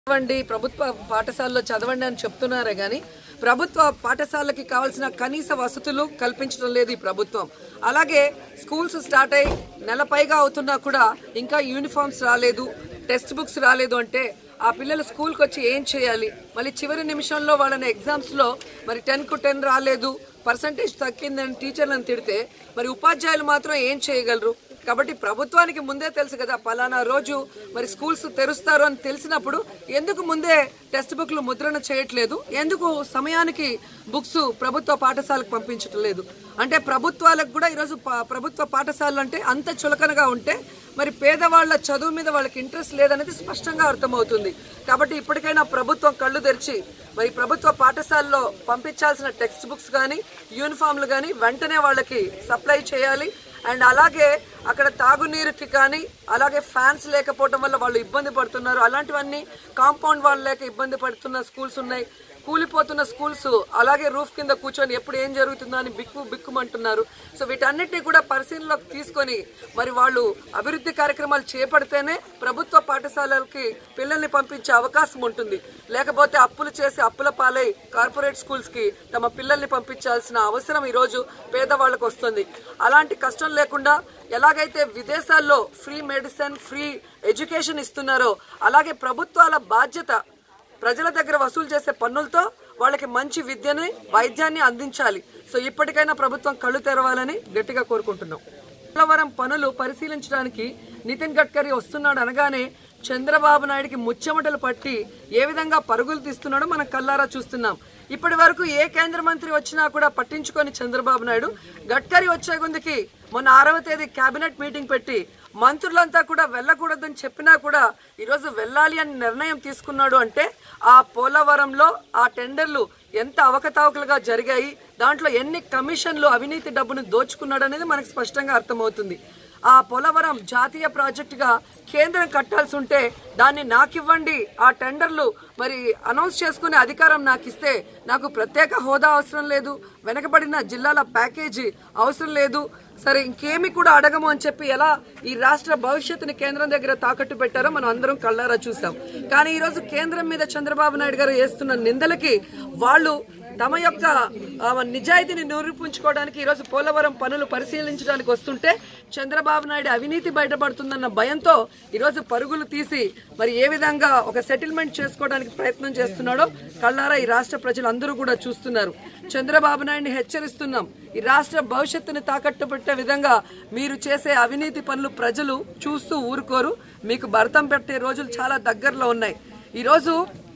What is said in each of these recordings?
చదవండి ప్రభుత్వ పాఠశాలలో చదవండి అని చెప్తున్నారే కానీ ప్రభుత్వ పాఠశాలకి కావాల్సిన కనీస వసతులు కల్పించడం లేదు ఈ ప్రభుత్వం అలాగే స్కూల్స్ స్టార్ట్ అయ్యి నెల పైగా అవుతున్నా కూడా ఇంకా యూనిఫామ్స్ రాలేదు టెక్స్ట్ బుక్స్ రాలేదు అంటే ఆ పిల్లలు స్కూల్కి వచ్చి ఏం చేయాలి మళ్ళీ చివరి నిమిషంలో వాళ్ళని ఎగ్జామ్స్లో మరి టెన్కు టెన్ రాలేదు పర్సంటేజ్ తగ్గిందని టీచర్లను తిడితే మరి ఉపాధ్యాయులు మాత్రం ఏం చేయగలరు కాబట్టి ప్రభుత్వానికి ముందే తెలుసు కదా పలానా రోజు మరి స్కూల్స్ తెరుస్తారు అని తెలిసినప్పుడు ఎందుకు ముందే టెక్స్ట్ బుక్లు ముద్రణ చేయట్లేదు ఎందుకు సమయానికి బుక్స్ ప్రభుత్వ పాఠశాలకు పంపించటం లేదు అంటే ప్రభుత్వాలకు కూడా ఈరోజు ప- ప్రభుత్వ పాఠశాలలు అంటే అంత చులకనగా ఉంటే మరి పేదవాళ్ళ చదువు మీద వాళ్ళకి ఇంట్రెస్ట్ లేదనేది స్పష్టంగా అర్థమవుతుంది కాబట్టి ఇప్పటికైనా ప్రభుత్వం కళ్ళు తెరిచి మరి ప్రభుత్వ పాఠశాలలో పంపించాల్సిన టెక్స్ట్ బుక్స్ కానీ యూనిఫామ్లు కానీ వెంటనే వాళ్ళకి సప్లై చేయాలి అండ్ అలాగే అక్కడ తాగునీరుకి కానీ అలాగే ఫ్యాన్స్ లేకపోవడం వల్ల వాళ్ళు ఇబ్బంది పడుతున్నారు అలాంటివన్నీ కాంపౌండ్ వాళ్ళు లేక ఇబ్బంది పడుతున్న స్కూల్స్ ఉన్నాయి కూలిపోతున్న స్కూల్స్ అలాగే రూఫ్ కింద కూర్చొని ఎప్పుడు ఏం జరుగుతుందో అని బిక్కు బిక్కుమంటున్నారు సో వీటన్నిటిని కూడా పరిశీలనలోకి తీసుకొని మరి వాళ్ళు అభివృద్ధి కార్యక్రమాలు చేపడితేనే ప్రభుత్వ పాఠశాలలకి పిల్లల్ని పంపించే అవకాశం ఉంటుంది లేకపోతే అప్పులు చేసి అప్పుల పాలై కార్పొరేట్ స్కూల్స్ కి తమ పిల్లల్ని పంపించాల్సిన అవసరం ఈ రోజు పేదవాళ్ళకు వస్తుంది అలాంటి కష్టం లేకుండా ఎలాగైతే విదేశాల్లో ఫ్రీ మెడిసిన్ ఫ్రీ ఎడ్యుకేషన్ ఇస్తున్నారో అలాగే ప్రభుత్వాల బాధ్యత ప్రజల దగ్గర వసూలు చేసే పన్నులతో వాళ్ళకి మంచి విద్యని వైద్యాన్ని అందించాలి సో ఇప్పటికైనా ప్రభుత్వం కళ్ళు తెరవాలని గట్టిగా కోరుకుంటున్నాం పోలవరం పనులు పరిశీలించడానికి నితిన్ గడ్కరీ వస్తున్నాడు అనగానే చంద్రబాబు నాయుడికి ముచ్చెమటలు పట్టి ఏ విధంగా పరుగులు తీస్తున్నాడో మనం కల్లారా చూస్తున్నాం ఇప్పటి వరకు ఏ కేంద్ర మంత్రి వచ్చినా కూడా పట్టించుకొని చంద్రబాబు నాయుడు గడ్కరీ వచ్చే గుందికి మొన్న ఆరవ తేదీ కేబినెట్ మీటింగ్ పెట్టి మంత్రులంతా కూడా వెళ్ళకూడదని చెప్పినా కూడా ఈరోజు వెళ్ళాలి అని నిర్ణయం తీసుకున్నాడు అంటే ఆ పోలవరంలో ఆ టెండర్లు ఎంత అవకతవకలుగా జరిగాయి దాంట్లో ఎన్ని కమిషన్లు అవినీతి డబ్బును దోచుకున్నాడు అనేది మనకు స్పష్టంగా అర్థమవుతుంది ఆ పోలవరం జాతీయ ప్రాజెక్టుగా కేంద్రం కట్టాల్సి ఉంటే దాన్ని నాకివ్వండి ఆ టెండర్లు మరి అనౌన్స్ చేసుకునే అధికారం నాకు ఇస్తే నాకు ప్రత్యేక హోదా అవసరం లేదు వెనకబడిన జిల్లాల ప్యాకేజీ అవసరం లేదు సరే ఇంకేమి కూడా అడగము అని చెప్పి ఎలా ఈ రాష్ట్ర భవిష్యత్తుని కేంద్రం దగ్గర తాకట్టు పెట్టారో మనం అందరం కళ్ళారా చూసాం కానీ ఈరోజు కేంద్రం మీద చంద్రబాబు నాయుడు గారు వేస్తున్న నిందలకి వాళ్ళు తమ యొక్క ఆ, నిజాయితీని నిరూపించుకోవడానికి ఈరోజు పోలవరం పనులు పరిశీలించడానికి వస్తుంటే చంద్రబాబు నాయుడు అవినీతి బయటపడుతుందన్న భయంతో ఈరోజు పరుగులు తీసి మరి ఏ విధంగా ఒక సెటిల్మెంట్ చేసుకోవడానికి ప్రయత్నం చేస్తున్నాడో కళ్ళారా ఈ రాష్ట్ర ప్రజలు అందరూ కూడా చూస్తున్నారు చంద్రబాబు నాయుడిని హెచ్చరిస్తున్నాం ఈ రాష్ట్ర భవిష్యత్తుని తాకట్టు పెట్టే విధంగా మీరు చేసే అవినీతి పనులు ప్రజలు చూస్తూ ఊరుకోరు మీకు భర్తం పెట్టే రోజులు చాలా దగ్గరలో ఉన్నాయి ఈరోజు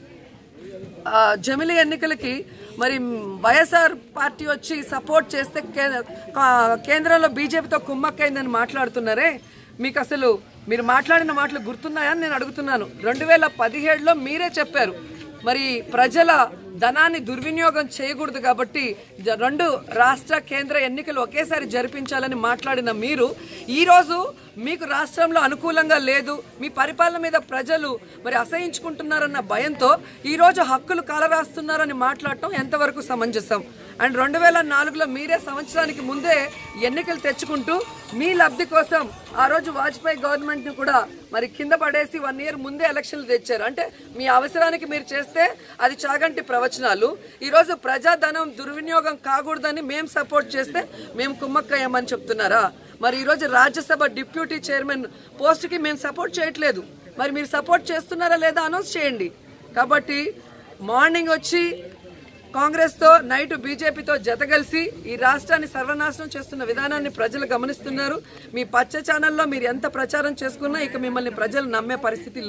ఆ, జమిలి ఎన్నికలకి మరి వైఎస్ఆర్ పార్టీ వచ్చి సపోర్ట్ చేస్తే కే- కా- కేంద్రంలో బీజేపీతో కుమ్మక్కైందని మాట్లాడుతున్నారే మీకు అసలు మీరు మాట్లాడిన మాటలు గుర్తున్నాయని నేను అడుగుతున్నాను రెండు వేల పదిహేడులో మీరే చెప్పారు మరి ప్రజల ధనాన్ని దుర్వినియోగం చేయకూడదు కాబట్టి జ- రెండు రాష్ట్ర కేంద్ర ఎన్నికలు ఒకేసారి జరిపించాలని మాట్లాడిన మీరు ఈరోజు మీకు రాష్ట్రంలో అనుకూలంగా లేదు మీ పరిపాలన మీద ప్రజలు మరి అసహించుకుంటున్నారన్న భయంతో ఈరోజు హక్కులు కాలరాస్తున్నారని మాట్లాడటం ఎంతవరకు సమంజసం అండ్ రెండు వేల నాలుగులో మీరే సంవత్సరానికి ముందే ఎన్నికలు తెచ్చుకుంటూ మీ లబ్ధి కోసం ఆ రోజు వాజ్పేయి గవర్నమెంట్ని కూడా మరి కింద పడేసి వన్ ఇయర్ ముందే ఎలక్షన్లు తెచ్చారు అంటే మీ అవసరానికి మీరు చేస్తే అది చాగంటి ప్రవచనాలు ఈరోజు ప్రజాధనం దుర్వినియోగం కాకూడదని మేము సపోర్ట్ చేస్తే మేము కుమ్మక్కయ్యామని చెప్తున్నారా మరి ఈరోజు రాజ్యసభ డిప్యూటీ చైర్మన్ పోస్ట్కి మేము సపోర్ట్ చేయట్లేదు మరి మీరు సపోర్ట్ చేస్తున్నారా లేదా అనౌన్స్ చేయండి కాబట్టి మార్నింగ్ వచ్చి కాంగ్రెస్తో నైట్ బీజేపీతో జతగలిసి ఈ రాష్ట్రాన్ని సర్వనాశనం చేస్తున్న విధానాన్ని ప్రజలు గమనిస్తున్నారు మీ పచ్చ ఛానల్లో మీరు ఎంత ప్రచారం చేసుకున్నా ఇక మిమ్మల్ని ప్రజలు నమ్మే పరిస్థితి లేదు